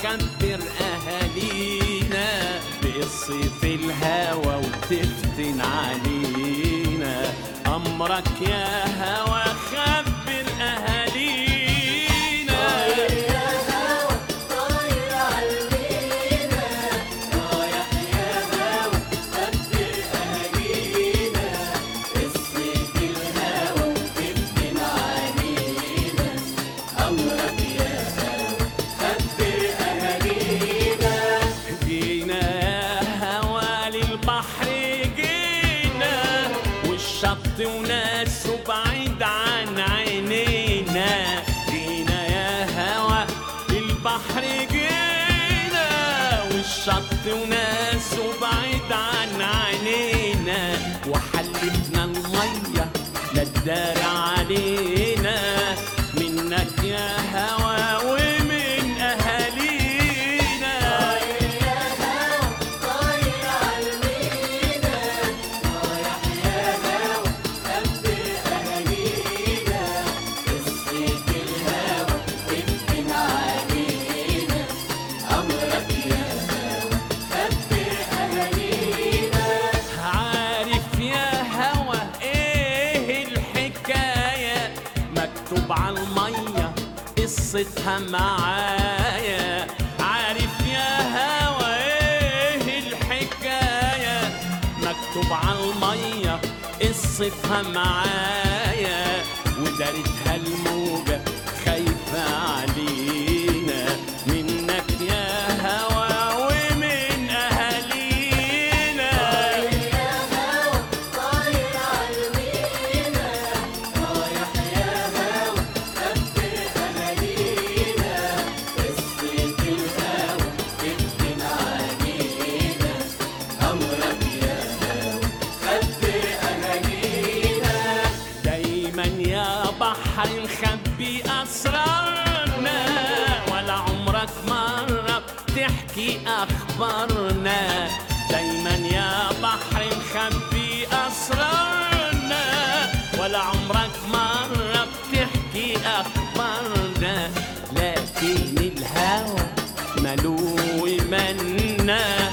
خبر أهالينا بقصة الهوى وتفتن علينا أمرك يا هوى خبر أهالينا جينا يا هوا للبحر جينا والشط وناسه بعيد عن عينينا جينا يا هوا للبحر جينا والشط وناسه بعيد عن عينينا وحلفنا المية لا تدار علينا منك يا هوا ومن أهالينا عارف يا هوى ايه الحكاية مكتوب على المية قصتها معايا عارف يا هوى ايه الحكاية مكتوب على المية قصتها معايا ودارتها الموجة خايفة علينا منك يا هوى ومن أهالينا دايما يا بحر نخبي أسرارنا ولا عمرك مرة بتحكي أخبارنا دايما يا بحر نخبي أسرارنا ولا عمرك مرة بتحكي أخبارنا لكن الهوى ملو منا